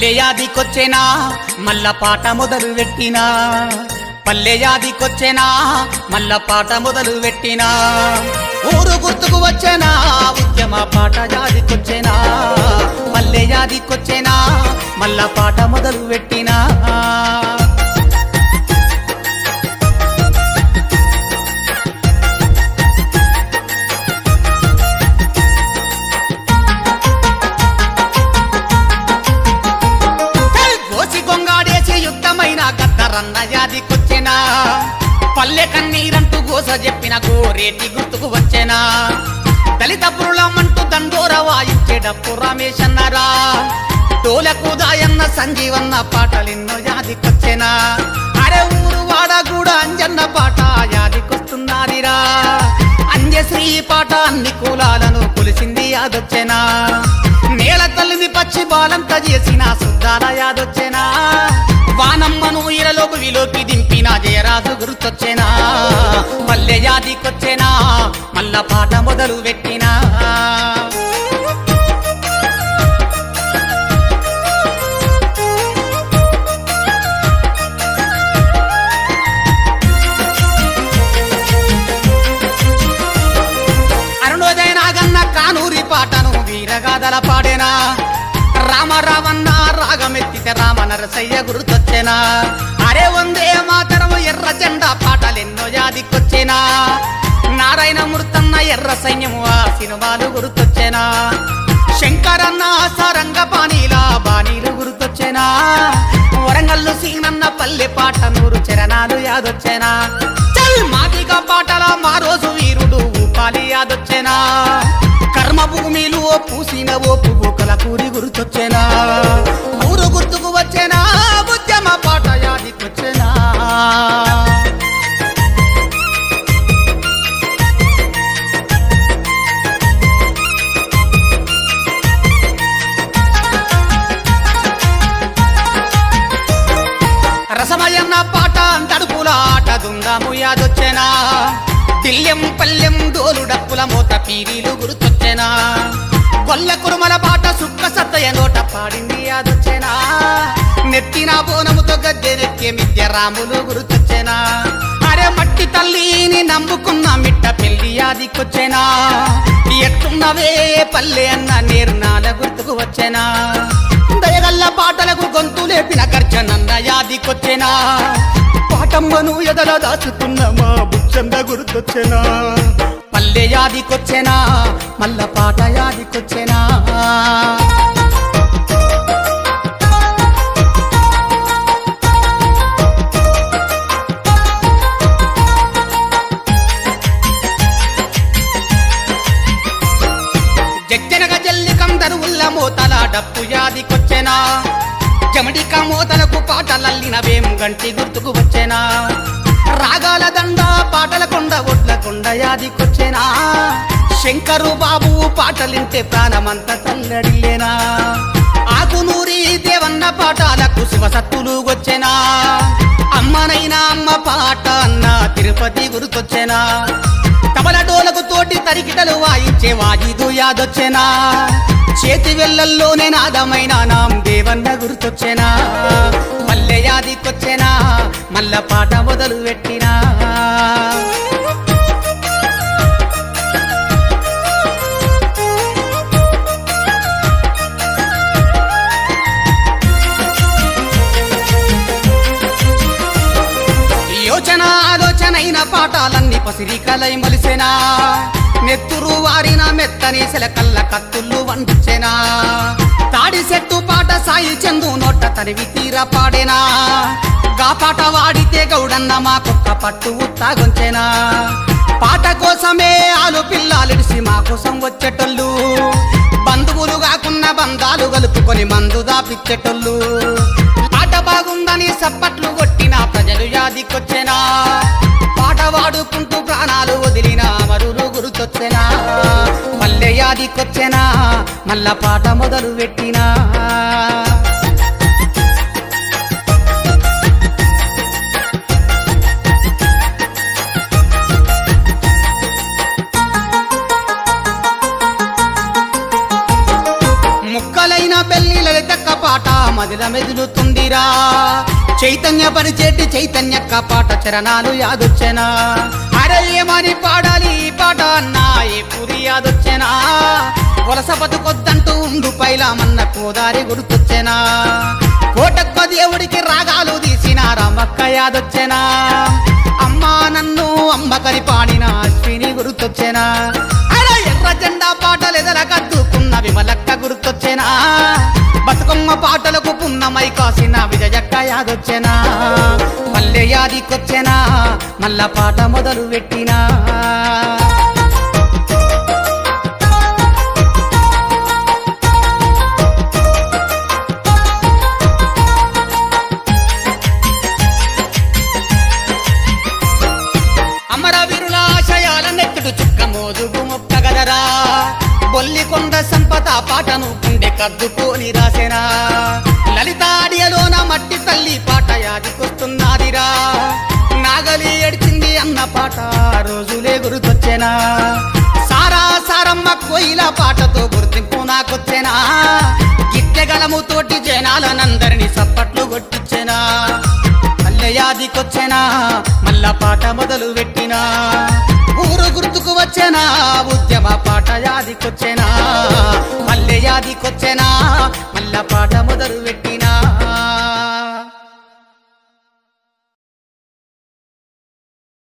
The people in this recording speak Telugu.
పల్లె యాదికొచ్చేనా మల్ల పాట మొదలు పెట్టినా పల్లె యాదికొచ్చేనా మల్ల పాట మొదలు పెట్టినా ఊరు గుర్తుకు వచ్చేనా ఉద్యమ పాట యాదికొచ్చేనా పల్లె యాదికొచ్చేనా మల్ల పాట మొదలు పెట్టినా కోసి గొంగాడేసి యుద్ధమైన గద్దరన్న యాదికొచ్చెనా పల్లె కన్నీరంటూ గోస చెప్పిన గోరేటి గుర్తుకు వచ్చేనా దళిత పురులమంటూ దండోర వాయించేటప్పు రమేష్ అన్నారా తోలకు దాయన్న సంజీవన్న పాటలెన్నో యాదికొచ్చెనా అరే ఊరు వాడ కూడా అంజన్న పాట యాదికొస్తున్నారిరా అంజశ్రీ పాట అన్ని కులాలను కొలిసింది యాదొచ్చెనా నేల తల్లిని పచ్చి బాలంతా చేసిన శుద్ధాల యాదొచ్చెనా వానమ్మను ఇరలోకి విలోకి దింపిన జయరాజు గుర్తొచ్చెనా మల్లె యాదికొచ్చెనా మల్ల పాట మొదలు పెట్టినా అరుణోదయ నాగన్న కానూరి పాటను వీరగాదల పాడేనా రామరావన్న రాగమెత్తితే రామ నరసయ్య గుర్తొచ్చెనా అరే వందే మాతరం ఎర్ర జెండా పాటలెన్నో యాదికొచ్చేనా నారాయణ మృతన్న ఎర్ర సైన్యము ఆ సినిమాలు గుర్తొచ్చెనా శంకరన్న సారంగ బాణీలా బాణీలు గుర్తొచ్చెనా వరంగల్లు సీనన్న పల్లె పాట నూరు చరణాలు యాదొచ్చెనా చల్ మాటిక పాటల మా రోజు వీరుడు ఊపాలి యాదొచ్చెనా కర్మ భూమిలు ఓ పూసిన ఓ పువ్వు కలకూరి గుర్తొచ్చెనా ఊరు గుర్తుకు వచ్చేనా ఉద్యమ పాట యాదికొచ్చెనా రసమయన్న పాట తడుపుల ఆట దుందాము యాదొచ్చెనా తిల్యం పల్లెం డోలు డప్పుల మోత పీరీలు గుర్తొచ్చెనా గొల్ల కురుమల పాట సుక్క సత్తయ్య నోట పాడింది యాదొచ్చెనా నెత్తిన బోనముతో గద్దెనెక్కే మిద్య రాములు గుర్తొచ్చెనా అరే మట్టి తల్లిని నమ్ముకున్న మిట్ట పెళ్లి యాదికొచ్చెనా ఎట్టున్నవే పల్లె అన్న నిర్నాల గుర్తుకు వచ్చెనా దయగల్ల పాటలకు గొంతు లేపిన గర్జనన్న యాదికొచ్చెనా పాటమ్మను ఎదల దాచుతున్న మా బుచ్చంద గుర్తొచ్చెనా పల్లె యాదికొచ్చెనా మల్ల పాట యాదికొచ్చెనా జగ్గనగ జల్లికం దరువుల్ల మోతల డప్పు యాదికొచ్చెనా జమడిక మోతలకు పాటలల్లిన వేం గంటి గుర్తుకు వచ్చెనా రాగాల దండ పాటల కొండ ఒడ్ల కొండ యాదికొచ్చెనా శంకరు బాబు పాటలింటే ప్రాణమంత తల్లడిల్లేనా ఆకునూరి దేవన్న పాటాలకు శివసత్తులు వచ్చెనా అమ్మనైనా అమ్మ పాట అన్న తిరుపతి గుర్తొచ్చెనా తబల డోలకు తోటి తరికిటలు వాయించే వాజిదు యాదొచ్చెనా చేతి వెళ్ళల్లోనే నాదమైన నాం దేవన్న గుర్తొచ్చెనా మల్లె యాదికొచ్చెనా మల్ల పాట మొదలు పెట్టినా యోచన ఆలోచనైన పాఠాలన్నీ పసిరికలై మలిసెనా నెత్తురు వారిన మెత్తని సెలకల్ల కత్తుళ్ళు వంచెనా తాడి చెట్టు పాట సాయి చందు నోట తరివి తీర పాడేనా గా పాట వాడితే గౌడన్న మా కుక్క పట్టు ఉత్తాగొంచెనా పాట కోసమే ఆలు పిల్లాలిడిసి మా కోసం వచ్చేటోళ్ళు బంధువులు కాకున్న బంధాలు కలుపుకొని మందు దాపిచ్చేటోళ్ళు పాట బాగుందని సప్పట్లు కొట్టిన ప్రజలు యాదికొచ్చెనా పాట వాడుకుంటూ ప్రాణాలు వదిలిన మరులు గుర్తొచ్చెనా మల్లె యాదికొచ్చెనా మల్ల పాట మొదలు పెట్టినా మదిల మెదులుతుందిరా చైతన్య పరిచేటి చైతన్యక్క పాట చరణాలు యాదొచ్చెనా అరే ఏమని పాడాలి ఈ పాట అన్నా ఏ పూరి యాదొచ్చెనా వలస బతుకొద్దంటూ ఉండు పైలామన్న కోదారి గుర్తొచ్చెనా కోటప్ప దేవుడికి రాగాలు తీసిన రమక్క యాదొచ్చెనా అమ్మా నన్ను అమ్మకని పాడిన అశ్విని గుర్తొచ్చెనా అరే ఎర్ర జెండా పాటలు ఎదర కద్దుకున్న విమలక్క గుర్తొచ్చెనా బతుకమ్మ పాటలకు పున్నమై కాసిన విజయక్క యాదొచ్చెనా మల్లె యాదికొచ్చెనా మల్ల పాట మొదలు పెట్టినా అమరవీరుల ఆశయాల నెత్తుడు చుక్క మోదుగు మొక్కగదరా బొల్లికొండ సంపద పాటను గుండె కద్దుకొని రాసెనా లలితాడియలోన మట్టి తల్లి పాట యాదికొస్తున్నాదిరా నాగలి ఎడిచింది అన్న పాట రోజులే గుర్తొచ్చెనా సారా సారమ్మ కోయిల పాటతో గుర్తింపు నాకొచ్చెనా గిట్టెగలముతోటి జనాలనందరినీ సప్పట్లు కొట్టించెనా మల్లె యాదికొచ్చెనా మల్ల పాట మొదలు పెట్టినా ఊరు గుర్తుకు వచ్చెనా ఉద్యమ పాట యాదికొచ్చెనా మల్లె యాదికొచ్చెనా మల్ల పాట మొదలు పెట్టినా